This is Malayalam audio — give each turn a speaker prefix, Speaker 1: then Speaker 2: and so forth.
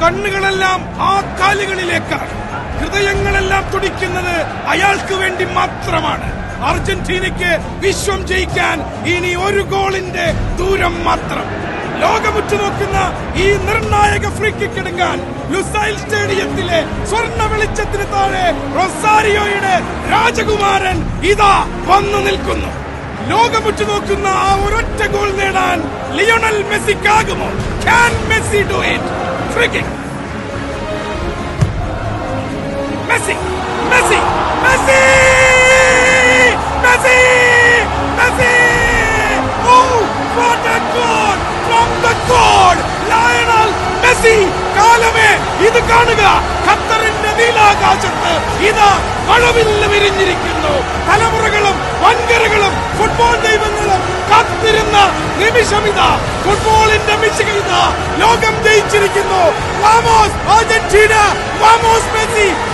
Speaker 1: കണ്ണുകളെല്ലാം ആ കാലുകളിലേക്കാണ് ഹൃദയങ്ങളെല്ലാം തുടിക്കുന്നത് അയാൾക്ക് വേണ്ടി മാത്രമാണ് അർജന്റീനയ്ക്ക് വിശ്വം ജയിക്കാൻ ഇനി ഒരു ഗോളിന്റെ ദൂരം മാത്രം ലോകമുറ്റു നോക്കുന്ന ഈ നിർണായക ഫ്രീ കിക്ക് എടുക്കാൻ ലുസൈൽ സ്റ്റേഡിയത്തിലെ സ്വർണ്ണ വെളിച്ചത്തിന് താഴെ റൊസാരിയോയുടെ രാജകുമാരൻ ഇതാ വന്നു നിൽക്കുന്നു ലോകമുറ്റു നോക്കുന്ന ആ ഒരൊറ്റ ഗോൾ നേടാൻ ലിയോണൽ മെസ്സിക്കാകുമോ can Messi do it free kick Messi Messi Messi Messi Messi oh what a goal from the goal Lionel Messi കാലമേ ഇത് കാണുക ഖത്തറിന്റെ നീലാകാശത്ത് ഇത് മഴവില്ല് വിരിഞ്ഞിരിക്കുന്നു തലമുറകളും വൻകരകളും ഫുട്ബോൾ ദൈവങ്ങളും കാത്തിരുന്ന നിമിഷം ഇതാ ഫുട്ബോളിന്റെ മിശിക ഇതാ ലോകം ജയിച്ചിരിക്കുന്നു വാമോസ് അർജന്റീന വാമോസ് മെസ്സി